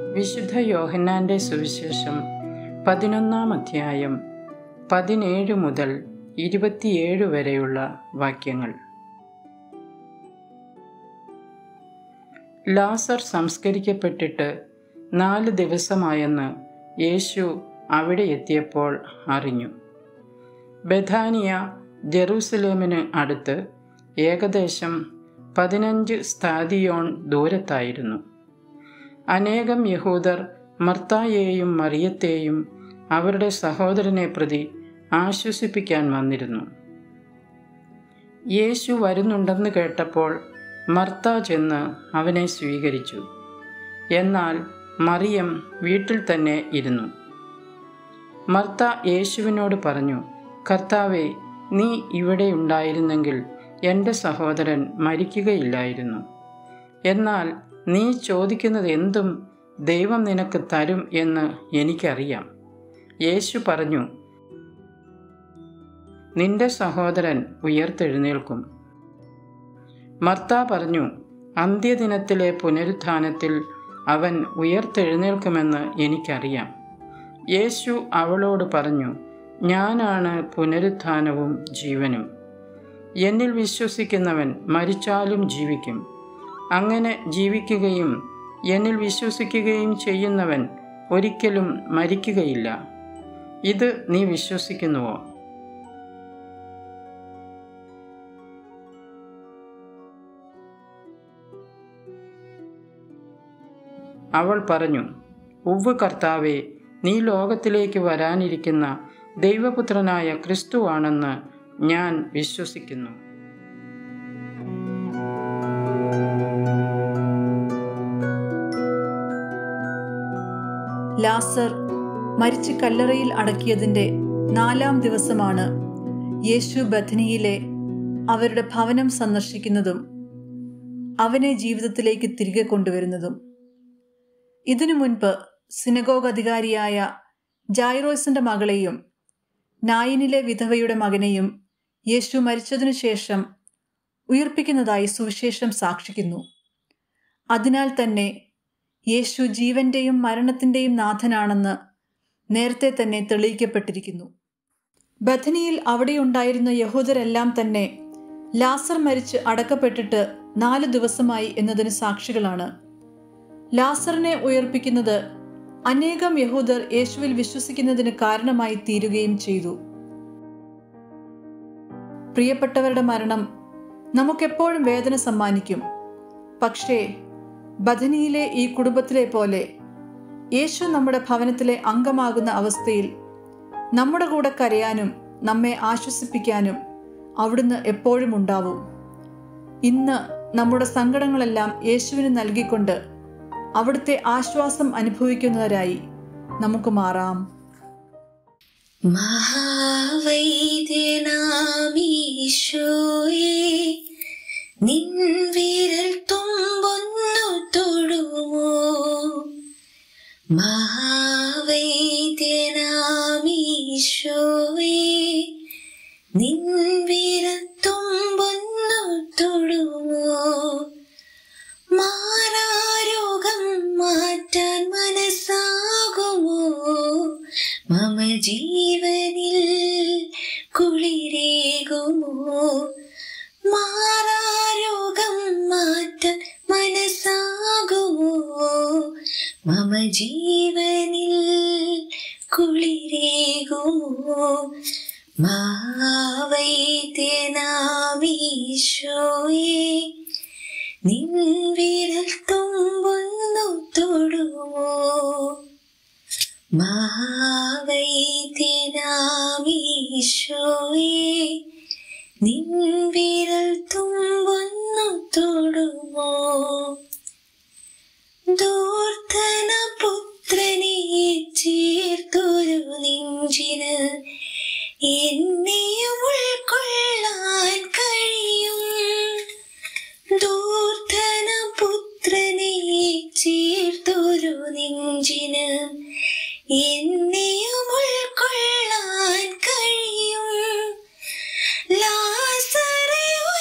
വിശുദ്ധ യോഹന്നാന്റെ സുവിശേഷം പതിനൊന്നാം അധ്യായം പതിനേഴ് മുതൽ ഇരുപത്തിയേഴ് വരെയുള്ള വാക്യങ്ങൾ ലാസർ സംസ്കരിക്കപ്പെട്ടിട്ട് നാല് ദിവസമായെന്ന് യേശു അവിടെ എത്തിയപ്പോൾ അറിഞ്ഞു ബഥാനിയ ജെറൂസലേമിന് അടുത്ത് ഏകദേശം പതിനഞ്ച് സ്ഥാദിയോൺ ദൂരത്തായിരുന്നു അനേകം യഹൂദർ മർത്തായെയും മറിയത്തെയും അവരുടെ സഹോദരനെ പ്രതി ആശ്വസിപ്പിക്കാൻ വന്നിരുന്നു യേശു വരുന്നുണ്ടെന്ന് കേട്ടപ്പോൾ മർത്ത ചെന്ന് അവനെ സ്വീകരിച്ചു എന്നാൽ മറിയം വീട്ടിൽ തന്നെ ഇരുന്നു മർത്ത യേശുവിനോട് പറഞ്ഞു കർത്താവെ നീ ഇവിടെ ഉണ്ടായിരുന്നെങ്കിൽ എൻ്റെ സഹോദരൻ മരിക്കുകയില്ലായിരുന്നു എന്നാൽ നീ ചോദിക്കുന്നത് എന്തും ദൈവം നിനക്ക് തരും എന്ന് എനിക്കറിയാം യേശു പറഞ്ഞു നിന്റെ സഹോദരൻ ഉയർത്തെഴുന്നേൽക്കും മർത്ത പറഞ്ഞു അന്ത്യദിനത്തിലെ പുനരുത്ഥാനത്തിൽ അവൻ ഉയർത്തെഴുന്നേൽക്കുമെന്ന് എനിക്കറിയാം യേശു അവളോട് പറഞ്ഞു ഞാനാണ് പുനരുത്ഥാനവും ജീവനും എന്നിൽ വിശ്വസിക്കുന്നവൻ മരിച്ചാലും ജീവിക്കും അങ്ങനെ ജീവിക്കുകയും എന്നിൽ വിശ്വസിക്കുകയും ചെയ്യുന്നവൻ ഒരിക്കലും മരിക്കുകയില്ല ഇത് നീ വിശ്വസിക്കുന്നുവോ അവൾ പറഞ്ഞു ഉവ്വ് കർത്താവെ നീ ലോകത്തിലേക്ക് വരാനിരിക്കുന്ന ദൈവപുത്രനായ ക്രിസ്തുവാണെന്ന് ഞാൻ വിശ്വസിക്കുന്നു ലാസർ മരിച്ച് കല്ലറയിൽ അടക്കിയതിൻ്റെ നാലാം ദിവസമാണ് യേശു ബഥനിയിലെ അവരുടെ ഭവനം സന്ദർശിക്കുന്നതും അവനെ ജീവിതത്തിലേക്ക് തിരികെ കൊണ്ടുവരുന്നതും ഇതിനു മുൻപ് സിനഗോഗ് അധികാരിയായ ജായിറോസിന്റെ മകളെയും നായിനിലെ വിധവയുടെ മകനെയും യേശു മരിച്ചതിനു ശേഷം ഉയർപ്പിക്കുന്നതായി സുവിശേഷം സാക്ഷിക്കുന്നു അതിനാൽ തന്നെ യേശു ജീവന്റെയും മരണത്തിന്റെയും നാഥനാണെന്ന് നേരത്തെ തന്നെ തെളിയിക്കപ്പെട്ടിരിക്കുന്നു ബഥനിയിൽ അവിടെയുണ്ടായിരുന്ന യഹൂദരെല്ലാം തന്നെ ലാസർ മരിച്ച് അടക്കപ്പെട്ടിട്ട് നാല് ദിവസമായി എന്നതിന് സാക്ഷികളാണ് ലാസറിനെ ഉയർപ്പിക്കുന്നത് അനേകം യഹൂദർ യേശുവിൽ വിശ്വസിക്കുന്നതിന് കാരണമായി തീരുകയും ചെയ്തു പ്രിയപ്പെട്ടവരുടെ മരണം നമുക്കെപ്പോഴും വേദന സമ്മാനിക്കും പക്ഷേ ബഥനിയിലെ ഈ കുടുംബത്തിലെ പോലെ യേശു നമ്മുടെ ഭവനത്തിലെ അംഗമാകുന്ന അവസ്ഥയിൽ നമ്മുടെ കൂടെ കരയാനും നമ്മെ ആശ്വസിപ്പിക്കാനും അവിടുന്ന് എപ്പോഴും ഉണ്ടാവും ഇന്ന് നമ്മുടെ സങ്കടങ്ങളെല്ലാം യേശുവിന് നൽകിക്കൊണ്ട് അവിടുത്തെ ആശ്വാസം അനുഭവിക്കുന്നവരായി നമുക്ക് മാറാം മഹാവൈദ്യനാമീശോയെ നിൻ വിരൽ തുമ്പൊന്നു തൊടുമോ മഹാവൈദ്യനാമീശോയെ നിൻ വിരൽ തുമ്പൊന്നു തൊടുമോ മാറാരോഗം മാറ്റാൻ മനസ്സാകുമോ മമ ജീവനിൽ കുളിരേകുമോ മാറാരോഗം മാറ്റാൻ മനസ്സാകുമോ മമ ജീവനിൽ കുളിരേകുമോ മാവൈദ്യനാമീശോയേ നിൻ വിരൽ തുമ്പൊന്നു തൊടുമോ മഹാവൈദ്യനാമീശോയെ നിൻ വിരൽ തുമ്പൊന്നു തൊടുമോ ദൂർത്തന പുത്രനെ ചേർത്തൊരു നെഞ്ചിന് എന്നെയും ഉൾക്കൊള്ളാൻ കഴിയും ദൂർത്തന പുത്രനെ ചേർത്തൊരു നെഞ്ചിന് എന്നെയും ഉൾക്കൊള്ളാൻ കഴിയും ലാസറെ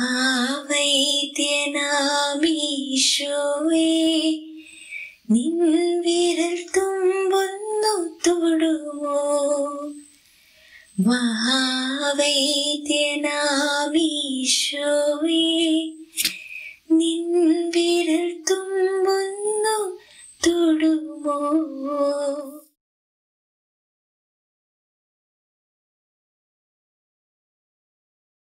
മഹാവൈദ്യനാമീശോവേ നിൻ വിരൽ തുമ്പൊന്നു തൊടുമോ മഹാവൈദ്യനാമീശോവേ